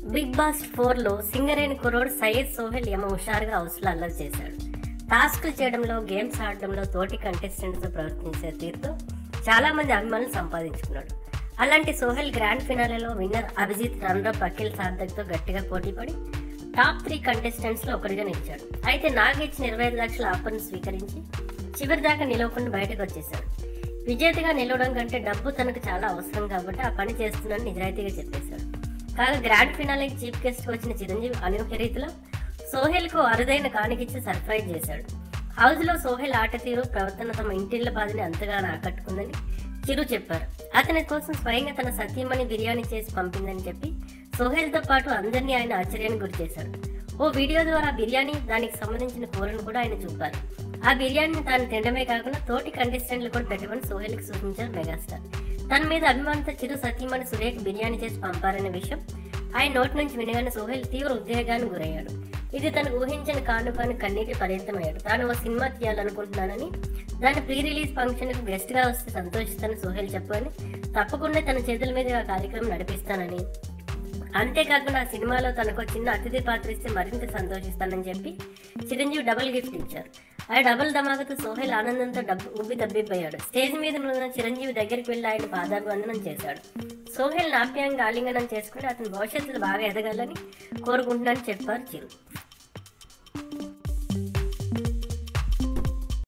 big boss four లో సింగరేణి కుర్రోడు సయ్యద్ సోహెల్ యమ హుషారుగా హౌస్ లో అల్లరి చేశాడు టాస్క్లు చేయడంలో గేమ్స్ ఆడడంలో తోటి కంటెస్టెంట్స్ తో ప్రవర్తించే తీరుతో చాలా మంది అభిమానులు సంపాదించుకున్నాడు అలాంటి సోహెల్ గ్రాండ్ ఫినాలేలో విన్నర్ అభిజిత్ రన్రప్ అఖిల్ సార్థక్ తో గట్టిగా పోటీపడి టాప్ త్రీ కంటెస్టెంట్స్ లో ఒకరిగా నిలిచాడు అయితే నాగ్ ఇచ్చిన ఇరవై ఐదు లక్షల ఆఫర్ను స్వీకరించి చివరి దాకా నిలవకుండా బయటకు వచ్చేశాడు విజేతగా నిలవడం కంటే డబ్బు తనకు చాలా అవసరం కాబట్టి ఆ పని చేస్తున్నానని నిజాయితీగా చెప్పేశాడు కాగా గ్రాండ్ ఫినాలేకి చీఫ్ గెస్ట్ వచ్చిన చిరంజీవి అనూహ్య రీతిలో సోహెల్ కు అరుదైన కానికిచ్చి సర్ప్రైజ్ చేశాడు హౌస్ లో సోహెల్ ఆట తీరు ప్రవర్తన తమ ఇంటిళ్ళ బాధని అంతగానో ఆకట్టుకుందని చిరు చెప్పారు అతని కోసం స్వయంగా తన సతీమణి బిర్యానీ చేసి పంపిందని చెప్పి సోహెల్తో పాటు అందరినీ ఆయన ఆశ్చర్యానికి గురి చేశాడు ఓ వీడియో ద్వారా బిర్యానీ దానికి సంబంధించిన కూరను కూడా ఆయన చూపారు ఆ బిర్యానీని తాను తినడమే కాకుండా తోటి కంటెస్టెంట్లు కూడా పెట్టమని సోహెల్కి సూచించారు మెగాస్టార్ తన మీద అభిమానంతో చిరు సతీమణి సురేఖ్ బిర్యానీ చేసి పంపారనే విషయం ఆయన నోటి నుంచి వినగానే సోహెల్ తీవ్ర ఉద్వేగానికి గురయ్యాడు ఇది తను ఊహించిన కానుకను కన్నీటి పరిమితమయ్యాడు తాను ఓ సినిమా తీయాలనుకుంటున్నానని దాని ప్రీ రిలీజ్ ఫంక్షన్ కు గెస్ట్ గా వస్తే సంతోషిస్తానని సోహెల్ చెప్పని తప్పకుండా తన చేతుల మీద ఆ కార్యక్రమం నడిపిస్తానని అంతేకాకుండా ఆ సినిమాలో తనకు చిన్న అతిథి పాత్ర ఇస్తే మరింత సంతోషిస్తానని చెప్పి చిరంజీవి డబుల్ గిఫ్ట్ ఇచ్చారు ఆ డబుల్ ధమాకతో సోహెల్ ఆనందంతో డబ్బు ఉబ్బి దబ్బిపోయాడు స్టేజ్ మీద ఉన్న చిరంజీవి దగ్గరికి వెళ్లి ఆయన పాదాభివందనం చేశాడు సోహెల్ నాప్యాంగా ఆలింగనం చేసుకుని అతని భవిష్యత్తులో బాగా ఎదగాలని కోరుకుంటున్నానని చెప్పారు చిరు